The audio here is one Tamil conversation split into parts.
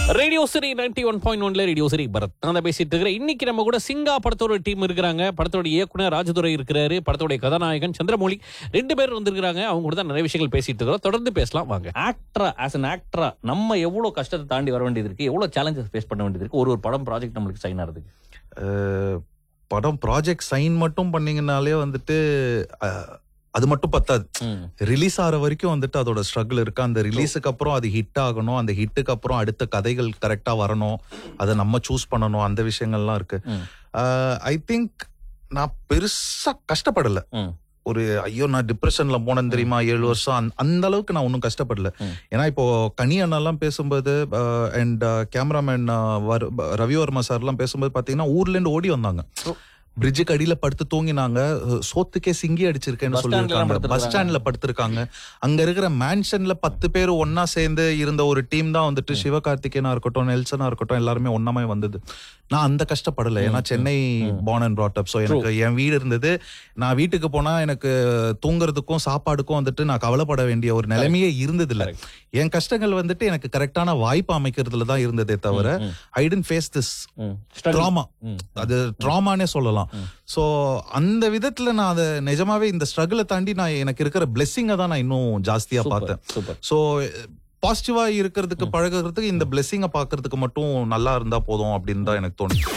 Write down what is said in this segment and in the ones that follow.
Radio City ninety one point ஒன்ல ரேடியோ சிரி பரத் நான் தான் பேசிட்டு இருக்கிறேன் இன்னைக்கு நம்ம கூட சிங்கா படத்தோட டீம் இருக்கிறாங்க படத்தோட இயக்குனர் ராஜதுரை இருக்கிறாரு படத்தோட கதாநாயகன் சந்திரமௌலி ரெண்டு பேர் வந்திருக்காங்க அவங்க கூட தான் நிறைய விஷயங்கள் பேசிட்டு இருக்கிறோம் தொடர்ந்து பேசலாம் வாங்க ஆக்டரா ஆஸ் அன் ஆக்டரா நம்ம எவ்வளவு கஷ்டத்தை தாண்டி வர வேண்டியது இருக்கு எவ்வளவு சேலஞ்சஸ் ஃபேஸ் பண்ண வேண்டியது இருக்கு ஒரு ஒரு படம் ப்ராஜெக்ட் நம்மளுக்கு சைன் ஆகிறதுக்கு அஹ், படம் ப்ராஜெக்ட் சைன் மட்டும் பண்ணீங்கனாலே வந்துட்டு அஹ், அது மட்டும் பத்தாது ரிலீஸ் ஆகிற வரைக்கும் வந்துட்டு அதோட ஸ்ட்ரகிள் இருக்கு அந்த ரிலீஸுக்கு அப்புறம் அது ஹிட் ஆகணும் அந்த ஹிட்டுக்கு அப்புறம் அடுத்த கதைகள் கரெக்டா வரணும் அதை நம்ம சூஸ் பண்ணணும் அந்த விஷயங்கள்லாம் இருக்கு ம். ஐ திங்க் நான் பெருசா கஷ்டப்படல ம். ஒரு ஐயோ நான் டிப்ரெஷன்ல போனேன் தெரியுமா ஏழு வருஷம் அந்த- அந்த அளவுக்கு நான் ஒன்றும் கஷ்டப்படல ம். ஏன்னா இப்போ கனி அண்ணாலாம் பேசும்போது அண்ட் கேமராமேன் ரவிவர்மா சார்லாம் பேசும்போது பாத்தீங்கன்னா ஊர்ல இருந்து ஓடி வந்தாங்க ஓ. பிரிட்ஜுக்கு அடியில படுத்து தூங்கினாங்க அஹ், சோத்துக்கே சிங்கி அடிச்சிருக்கேன்னு Bus stand ல எல்லாம் சொல்லியிருக்காங்க பஸ் படுத்திருக்காங்க. ஸ்டாண்ட்ல படுத்திருக்காங்க அங்க இருக்கிற மேன்ஷன்ல பத்து பேர் ஒன்னா சேர்ந்து இருந்த ஒரு டீம் தான் வந்துட்டு சிவகார்த்திகேயனா இருக்கட்டும் நெல்சனா இருக்கட்டும் எல்லாருமே ஒன்னாமே வந்தது நான் அந்த கஷ்டப்படல ஏன்னா ம், சென்னை ம். Born and brought up so எனக்கு என் வீடு இருந்தது நான் வீட்டுக்கு போனா எனக்கு தூங்குறதுக்கும் சாப்பாடுக்கும் வந்துட்டு நான் கவலைப்பட வேண்டிய ஒரு நிலைமையே இருந்தது இல்ல Correct. என் கஷ்டங்கள் வந்துட்டு எனக்கு கரெக்டான வாய்ப்பு அமைக்கிறதுல தான் இருந்ததே தவிர ம், ஐ டென்ட் ஃபேஸ் திஸ் ம். Struggle. ட்ராமா ம். அது ட்ராமானே சொல்லலாம் ம். சோ அந்த விதத்துல நான் அதை நிஜமாவே இந்த ஸ்ட்ரகிளை தாண்டி நான் எனக்கு இருக்கிற பிளெஸ்ஸிங்கை தான் நான் இன்னும் ஜாஸ்தியா Super, பார்த்தேன் super. சோ பாசிட்டிவா இருக்கிறதுக்கு பழகுறதுக்கு இந்த பிளெஸ்ஸிங்கை பாக்குறதுக்கு மட்டும் நல்லா இருந்தா போதும் அப்படின்னு தான் எனக்கு தோணுச்சு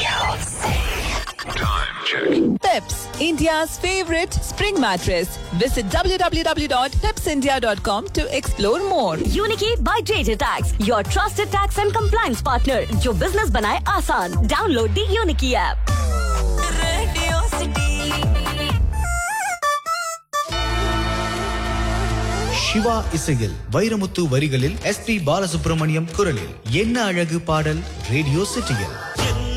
Peps, India's favorite spring mattress. Visit www.pepsindia.com to explore more. यूनिकी by JJ tax your trusted tax and compliance partner जो बिजनेस बनाए आसान डाउनलोड दी यूनिकी ऐप சிவா இசையில் வைரமுத்து வரிகளில் எஸ் பி பாலசுப்ரமணியம் குரலில் என்ன அழகு பாடல் ரேடியோ சிட்டியில்